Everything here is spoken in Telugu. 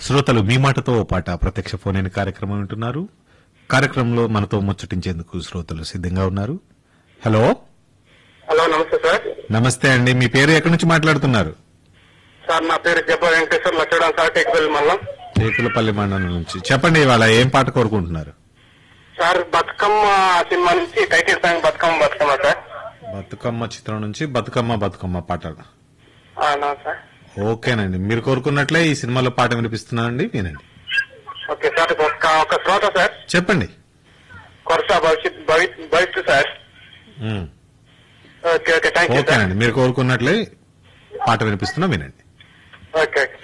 శ్రోతలు మీ మాటతో ఓ పాట ప్రత్యక్ష ఫోన్ ఇన్ కార్యక్రమం వింటున్నారు కార్యక్రమంలో మనతో ముచ్చటించేందుకు శ్రోతలు సిద్ధంగా ఉన్నారు హలో హలో నమస్తే సార్ నమస్తే అండి మీ పేరు ఎక్కడి నుంచి మాట్లాడుతున్నారు సార్ నా పేరు జబ్బ వెంకటేశ్వర్ లచ్చడం సార్ టేకుబెల్ మల్లం రేకులపల్లి మండలం నుంచి చెప్పండి ఇవాళ ఏం పాట కోరుకుంటున్నారు సార్ బతుకమ్మ సినిమా నుంచి title song Bathukamma Bathukamma sir Bathukamma చిత్రం నుంచి బతుకమ్మ బతుకమ్మ పాట అవునా సార్ ఓకేనండి మీరు కోరుకున్నట్లే ఈ సినిమాలో పాట వినిపిస్తున్నానండి వినండి ఓకే సార్ ఒక ఒక శ్రోత సార్ చెప్పండి కొరస భవిష్యత్ భవి- భవిష్యత్తు sir um. Okay okay thank you sir ఓకేనండి మీరు కోరుకున్నట్లే పాట వినిపిస్తున్నా వినండి ఓకే ఓకే